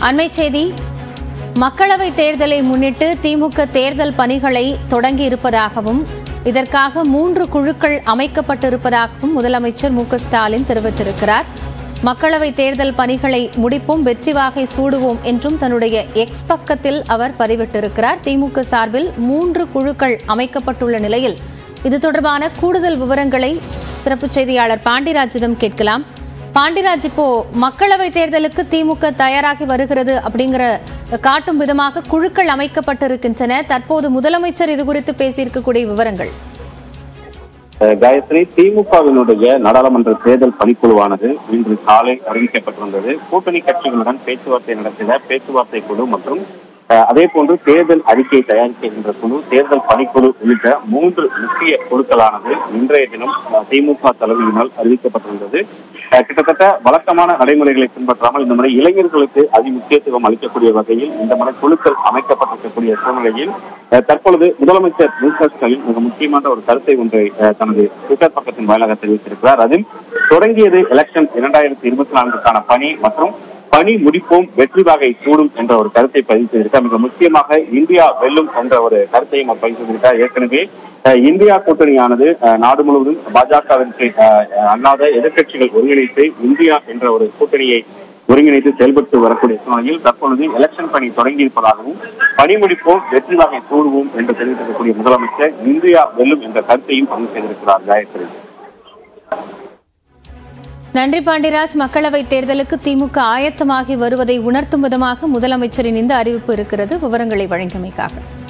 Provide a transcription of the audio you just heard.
அண்மை செய்தி மக்களவை தேர்தலை முன்னிட்டு திமுக தேர்தல் பணிகளை தொடங்கி இருப்பதாகவும் இதற்காக மூன்று குழுக்கள் அமைக்கப்பட்டிருப்பதாகவும் முதலமைச்சர் மு க ஸ்டாலின் தெரிவித்திருக்கிறார் மக்களவை தேர்தல் பணிகளை முடிப்போம் வெற்றி வாகை சூடுவோம் என்றும் தன்னுடைய எக்ஸ் பக்கத்தில் அவர் பதிவிட்டிருக்கிறார் திமுக சார்பில் மூன்று குழுக்கள் அமைக்கப்பட்டுள்ள நிலையில் இது தொடர்பான கூடுதல் விவரங்களை சிறப்பு செய்தியாளர் பாண்டிராஜிடம் கேட்கலாம் பாண்டிராஜ் இப்போ மக்களவை தேர்தலுக்கு திமுக தயாராகி வருகிறது அப்படிங்கிற காட்டும் விதமாக குழுக்கள் அமைக்கப்பட்டிருக்கின்றன தற்போது முதலமைச்சர் இது குறித்து பேசியிருக்கக்கூடிய விவரங்கள் அஹ் காயத்ரி திமுகவினுடைய நாடாளுமன்ற தேர்தல் பணிக்குழுவானது இன்று காலை அறிவிக்கப்பட்டிருந்தது கூட்டணி கட்சிகளுடன் பேச்சுவார்த்தை நடத்தின பேச்சுவார்த்தை குழு மற்றும் அஹ், அதே போன்று தேர்தல் அறிக்கை தயாரிக்கின்ற குழு தேர்தல் பணிக்குழு உள்ளிட்ட மூன்று முக்கிய குழுக்களானது இன்றைய தினம் அஹ், திமுக தலைமையினால் அறிவிக்கப்பட்டிருந்தது அஹ், கிட்டத்தட்ட வழக்கமான நடைமுறைகளை பின்பற்றாமல் இந்த முறை இளைஞர்களுக்கு அதி முக்கியத்துவம் அளிக்கக்கூடிய வகையில் இந்த முறை குழுக்கள் அமைக்கப்பட்டிருக்கக்கூடிய சூழ்நிலையில் அஹ், தற்பொழுது முதலமைச்சர் மு க ஸ்டாலின் மிக முக்கியமான ஒரு கருத்தை ஒன்றை அஹ், தனது ட்விட்டர் பக்கத்தின் வாயிலாக தெரிவித்திருக்கிறார் அதில் தொடங்கியது எலெக்ஷன் இரண்டாயிரத்தி இருபத்தி நான்குக்கான பணி மற்றும் பணி முடிப்போம் வெற்றி வாகை சூடும் என்ற ஒரு கருத்தை பதிவு செய்திருக்கார் மிக முக்கியமாக இந்தியா வெல்லும் என்ற ஒரு கருத்தையும் அவர் பதிவு செய்திருக்கார் ஏற்கனவே அஹ், இந்தியா கூட்டணியானது அஹ், நாடு முழுவதும் பாஜகவிற்கு அஹ், அல்லாத எதிர்க்கட்சிகள் ஒருங்கிணைத்து இந்தியா என்ற ஒரு கூட்டணியை ஒருங்கிணைத்து செயல்பட்டு வரக்கூடிய சூழ்நிலையில் தற்பொழுது எலெக்ஷன் பணி தொடங்கி இருப்பதாகவும் பணி முடிப்போம் வெற்றி வாகை சூடுவோம் என்று தெரிவித்திருக்கக்கூடிய முதலமைச்சர் இந்தியா வெல்லும் என்ற கருத்தையும் பதிவு செய்திருக்கிறார் காயத்ரி நன்றி பாண்டிராஜ் மக்களவை தேர்தலுக்கு திமுக ஆயத்தமாகி வருவதை உணர்த்தும் விதமாக முதலமைச்சரின் இந்த அறிவிப்பு இருக்கிறது விவரங்களை வழங்கியமைக்காக